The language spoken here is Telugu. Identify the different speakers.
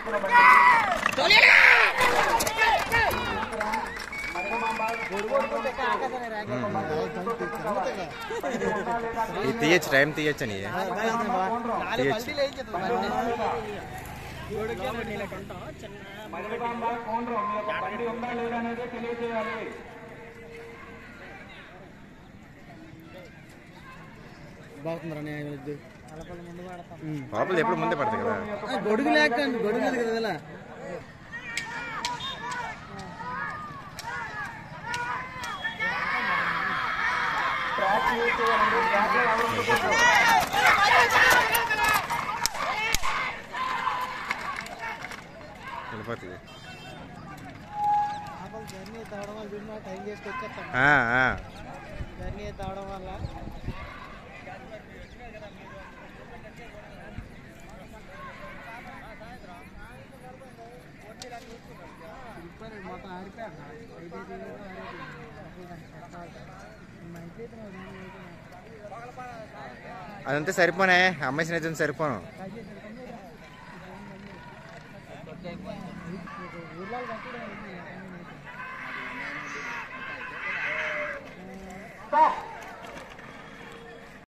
Speaker 1: ఇది తీయచ్చు టైం తీయచ్చు నీ తీయచ్చు
Speaker 2: బాగుతుందిరా నేను వద్దు
Speaker 1: లోపల ఎప్పుడు ముందే పడతాయి కదా
Speaker 2: గొడుగు లేక గొడుగు లేదు కదా ఇలా
Speaker 1: వెళ్ళిపోతుంది
Speaker 2: జర్నీ తాగడం వల్ల చూడు టైం చేసుకొచ్చేస్తాం
Speaker 1: ఆ, ఆ.
Speaker 2: జర్నీ తాగడం వల్ల మొత్తం ఆడిపోయాడు
Speaker 1: అదంతా సరిపోనే అమ్మాయి స్నేహితులు సరిపోను
Speaker 2: అయిపోయింది